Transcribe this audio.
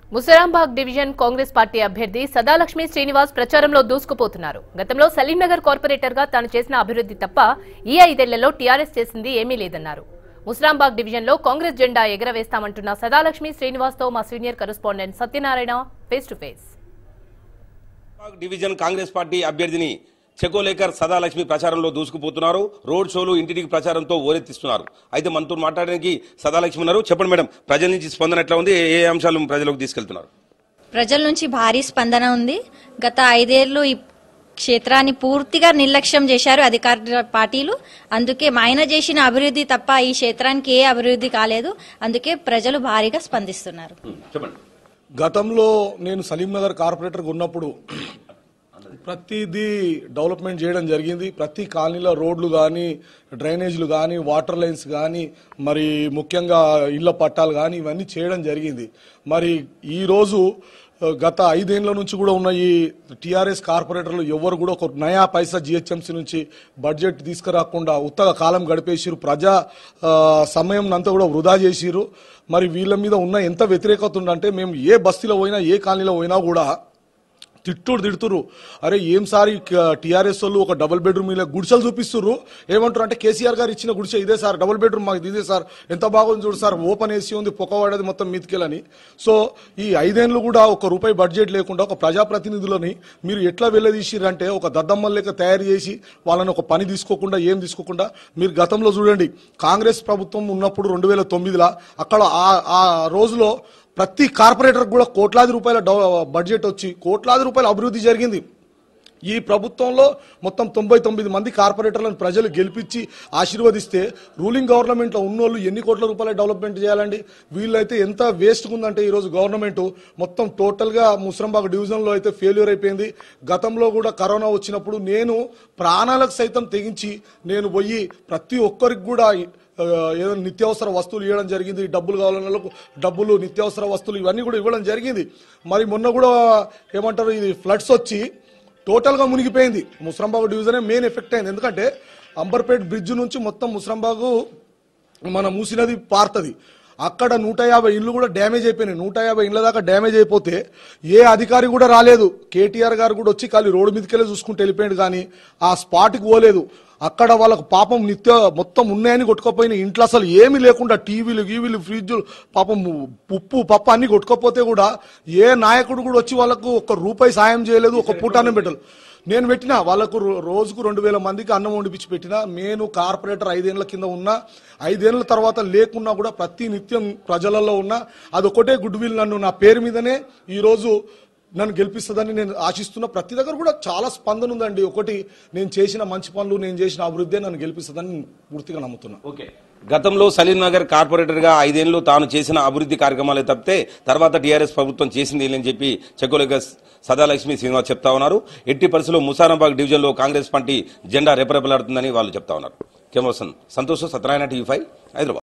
Musarambagh division Congress party అభ్యర్థి సదాలక్ష్మి శ్రీనివాస్ ప్రచారంలో దూసుకుపోతున్నారు గతంలో సలీంనగర్ కార్పొరేటర్ గా తాను చేసిన అభివృద్ధి తప్ప ఈ ఐదేళ్లలో టీఆర్ఎస్ చేసింది ఏమీ లేదన్నారు ముసరాంబాగ్ డివిజన్ లో కాంగ్రెస్ జెండా ఎగరవేస్తామంటున్న సదాలక్ష్మి శ్రీనివాస్ తో మా senior correspondent Satyanarayana face to face Bagh division Congress party అభ్యర్థిని చెకోలేకర్ సదాలక్ష్మి ప్రచారంలో దూసుకుపోతున్నారు రోడ్ షోలు ఇంటింటికి ప్రచారంతో ఓరెత్తిస్తున్నారు అయితే మనతో మాట్లాడడానికి సదాలక్ష్మి ఉన్నారు చెప్పండి మేడం ప్రజల నుంచి స్పందన ఎట్లా ఉంది ఏ- ఏ అంశాలు ప్రజలకు తీసుకెళ్తున్నారు ప్రజల నుంచి భారీ స్పందన ఉంది గత ఐదేళ్లు ఈ క్షేత్రాన్ని పూర్తిగా నిర్లక్ష్యం చేశారు అధికార పార్టీలు అందుకే ఆయన చేసిన అభివృద్ధి తప్ప ఈ క్షేత్రానికి ఏ అభివృద్ధి కాలేదు అందుకే ప్రజలు భారీగా స్పందిస్తున్నారు ఉం, చెప్పండి గతంలో నేను సలీం నగర్ కార్పొరేటర్గా ఉన్నప్పుడు ప్రతిదీ డెవలప్మెంట్ చేయడం జరిగింది ప్రతి కాలనీలో రోడ్లు కానీ డ్రైనేజీలు కానీ వాటర్ లైన్స్ కానీ మరి ముఖ్యంగా ఇళ్ల పట్టాలు కానీ ఇవన్నీ చేయడం జరిగింది మరి ఈరోజు ఆ, గత ఐదేళ్ల నుంచి కూడా ఉన్న ఈ టీఆర్ఎస్ కార్పొరేటర్లు ఎవరు కూడా ఒక నయా పైసా జిహెచ్ఎంసీ నుంచి బడ్జెట్ తీసుకురాకుండా ఉత్తగా కాలం గడిపేసిరు ప్రజా ఆ, సమయం అంతా కూడా వృధా చేసిరు మరి వీళ్ళ మీద ఉన్న ఎంత వ్యతిరేకత ఉందంటే మేము ఏ బస్తీలో పోయినా ఏ కాలనీలో పోయినా కూడా తిట్టుడు తిడుతురు అరే ఏం సార్ టీఆర్ఎస్ వాళ్ళు ఒక డబుల్ బెడ్రూమ్ ఇలా గుడిసెలు చూపిస్తుర్రు ఏమంటారు అంటే కేసీఆర్ గారు ఇచ్చిన గుడిసె ఇదే సార్ డబుల్ బెడ్రూమ్ మాకు ఇదే సార్ ఎంత బాగుంది చూడు సార్ ఓపెన్ ఏసీ ఉంది పొగ పడేది మొత్తం మీతికెళ్ళని సో ఈ ఐదేళ్ళు కూడా ఒక రూపాయి బడ్జెట్ లేకుండా ఒక ప్రజాప్రతినిధులని మీరు ఎట్లా వెళ్ళదీసిరంటే ఒక దద్దమ్మ లెక్క తయారు చేసి వాళ్ళని ఒక పని తీసుకోకుండా ఏం తీసుకోకుండా మీరు గతంలో చూడండి కాంగ్రెస్ ప్రభుత్వం ఉన్నప్పుడు రెండు వేల తొమ్మిదిలో అక్కడ ఆ- ఆ రోజులో ప్రతి కార్పొరేటర్ కూడా కోట్లాది రూపాయల డెవ- బడ్జెట్ వచ్చి కోట్లాది రూపాయల అభివృద్ధి జరిగింది ఈ ప్రభుత్వంలో మొత్తం తొంభై తొమ్మిది మంది కార్పొరేటర్లను ప్రజలు గెలిపించి ఆశీర్వదిస్తే రూలింగ్ గవర్నమెంట్లో ఉన్నోళ్ళు ఎన్ని కోట్ల రూపాయల డెవలప్మెంట్ చేయాలండి వీళ్ళైతే ఎంత వేస్ట్గా ఉందంటే ఈరోజు గవర్నమెంట్ మొత్తం టోటల్గా ముస్రంబాగ్ డివిజన్లో అయితే ఫెయిల్యూర్ అయిపోయింది గతంలో కూడా కరోనా వచ్చినప్పుడు నేను ప్రాణాలకు సైతం తెగించి నేను పోయి ప్రతి ఒక్కరికి కూడా ఆ, ఏదో నిత్యావసర వస్తువులు ఇవ్వడం జరిగింది డబ్బులు కావాలన్న వాళ్ళకు డబ్బులు నిత్యావసర వస్తువులు ఇవన్నీ కూడా ఇవ్వడం జరిగింది మరి మొన్న కూడా ఏమంటారు ఇది ఫ్లడ్స్ వచ్చి టోటల్గా మునిగిపోయింది ముస్రంబాగు డివిజనే మెయిన్ ఎఫెక్ట్ అయింది ఎందుకంటే అంబర్పేట్ బ్రిడ్జ్ నుంచి మొత్తం ముస్రంబాగు మన మూసినది పారుతుంది అక్కడ నూట యాభై ఇళ్ళు కూడా డ్యామేజ్ అయిపోయినాయి నూట యాభై ఇళ్ళ దాకా డ్యామేజ్ అయిపోతే ఏ అధికారి కూడా రాలేదు కేటీఆర్ గారు కూడా వచ్చి ఖాళీ రోడ్డు మీదకెళ్ళి చూసుకుంటూ వెళ్ళిపోయాడు కానీ ఆ స్పాట్కి పోలేదు అక్కడ వాళ్ళకు పాపం నిత్య మొత్తం ఉన్నాయని కొట్టుకోపోయిన ఇంట్లో అసలు ఏమీ లేకుండా టీవీలు గీవీలు ఫ్రిడ్జ్లు పాపం ఉప్పు పప్పు అన్ని కొట్టుకోపోతే కూడా ఏ నాయకుడు కూడా వచ్చి వాళ్ళకు ఒక రూపాయి సాయం చేయలేదు ఒక పూటాన్ని పెట్టలేదు నేను పెట్టిన వాళ్ళకు రో- రోజుకు రెండు వేల మందికి అన్నం వండిపించి పెట్టిన నేను కార్పొరేటర్ ఐదేళ్ల కింద ఉన్నా ఐదేళ్ల తర్వాత లేకున్నా కూడా ప్రతి నిత్యం ప్రజలలో ఉన్నా అదొకటే గుడ్ విల్ నన్ను నా పేరు మీదనే ఈరోజు నన్ను గెలిపిస్తుందని నేను ఆశిస్తున్నా ప్రతి దగ్గర కూడా చాలా స్పందన ఉందండి ఒకటి నేను చేసిన మంచి పనులు నేను చేసిన అభివృద్ధి నన్ను గెలిపిస్తుందని నేను పూర్తిగా నమ్ముతున్నా ఓకే గతంలో సలీం నగర్ కార్పొరేటర్ గా ఐదేళ్లు తాను చేసిన అభివృద్ధి కార్యక్రమాలే తప్పితే తర్వాత టీఆర్ఎస్ ప్రభుత్వం చేసింది లేని చెప్పి చెకోలేకర్ సదాలక్ష్మి శ్రీనివాస్ చెప్తా ఉన్నారు ఎట్టి పరిస్థితుల్లో ముసారాబాగ్ డివిజన్ లో కాంగ్రెస్ పార్టీ జెండా రెపరెపలాడుతుందని వాళ్ళు చెప్తా ఉన్నారు కెమోసన్ సంతోష్ సత్యనారాయణ టీవీ ఫైవ్ హైదరాబాద్